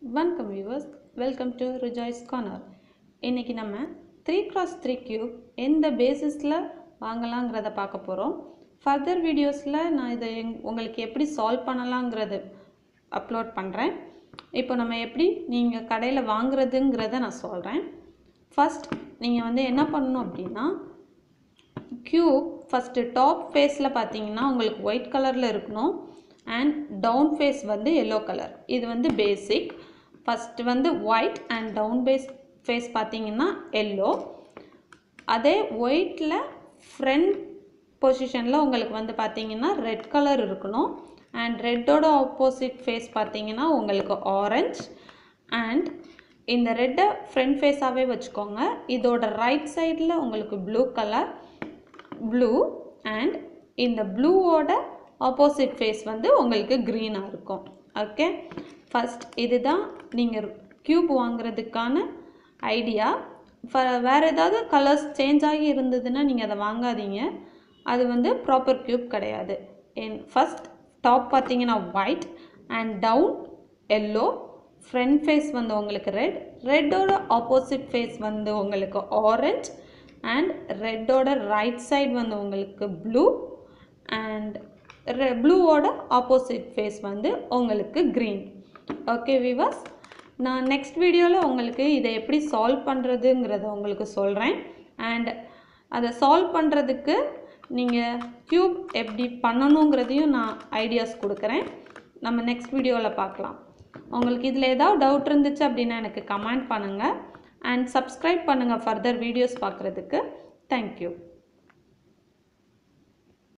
வணக்கம் viewers welcome to rejoice corner இன்றைக்கி நம்ம த்ரீ கிராஸ் த்ரீ கியூப் எந்த பேசிஸில் வாங்கலாங்கிறத பார்க்க போகிறோம் ஃபர்தர் வீடியோஸில் நான் இதை எங் உங்களுக்கு எப்படி சால்வ் பண்ணலாங்கிறது அப்லோட் பண்ணுறேன் இப்போ நம்ம எப்படி நீங்கள் கடையில் வாங்குறதுங்கிறத நான் சொல்கிறேன் ஃபஸ்ட் நீங்கள் வந்து என்ன பண்ணணும் அப்படின்னா க்யூப் ஃபஸ்ட்டு டாப் ஃபேஸில் பார்த்தீங்கன்னா உங்களுக்கு ஒயிட் கலரில் இருக்கணும் அண்ட் டவுன் ஃபேஸ் வந்து எல்லோ கலர் இது வந்து பேசிக் ஃபஸ்ட்டு வந்து white and down base face பார்த்தீங்கன்னா எல்லோ அதே ஒயிட்டில் ஃப்ரண்ட் பொசிஷனில் உங்களுக்கு வந்து பார்த்தீங்கன்னா ரெட் கலர் இருக்கணும் அண்ட் ரெட்டோட ஆப்போசிட் ஃபேஸ் பார்த்தீங்கன்னா உங்களுக்கு ஆரஞ்ச் அண்ட் இந்த ரெட்டை ஃப்ரண்ட் ஃபேஸாகவே வச்சுக்கோங்க இதோட ரைட் சைடில் உங்களுக்கு ப்ளூ கலர் ப்ளூ அண்ட் இந்த ப்ளூவோட ஆப்போசிட் ஃபேஸ் வந்து உங்களுக்கு க்ரீனாக இருக்கும் ஓகே ஃபஸ்ட் இதுதான் நீங்கள் க்யூப் வாங்குறதுக்கான ஐடியா வேறு ஏதாவது கலர்ஸ் சேஞ்ச் ஆகி இருந்ததுன்னா நீங்கள் அதை வாங்காதீங்க அது வந்து ப்ராப்பர் க்யூப் கிடையாது என் ஃபஸ்ட் டாப் பார்த்தீங்கன்னா white and down yellow front face வந்து உங்களுக்கு ரெட் ரெட்டோட ஆப்போசிட் ஃபேஸ் வந்து உங்களுக்கு ஆரஞ்ச் அண்ட் ரெட்டோட ரைட் சைடு வந்து உங்களுக்கு ப்ளூ அண்ட் ப்ளூவோட ஆப்போசிட் ஃபேஸ் வந்து உங்களுக்கு க்ரீன் ஓகே விவாஸ் நான் நெக்ஸ்ட் வீடியோவில் உங்களுக்கு இதை எப்படி சால்வ் பண்ணுறதுங்கிறத உங்களுக்கு சொல்கிறேன் அண்ட் அதை சால்வ் பண்ணுறதுக்கு நீங்கள் க்யூப் எப்படி பண்ணணுங்கிறதையும் நான் ஐடியாஸ் கொடுக்குறேன் நம்ம நெக்ஸ்ட் வீடியோவில் பார்க்கலாம் உங்களுக்கு இதில் ஏதாவது டவுட் இருந்துச்சு அப்படின்னா எனக்கு கமெண்ட் பண்ணுங்கள் அண்ட் சப்ஸ்கிரைப் பண்ணுங்கள் ஃபர்தர் வீடியோஸ் பார்க்குறதுக்கு தேங்க்யூ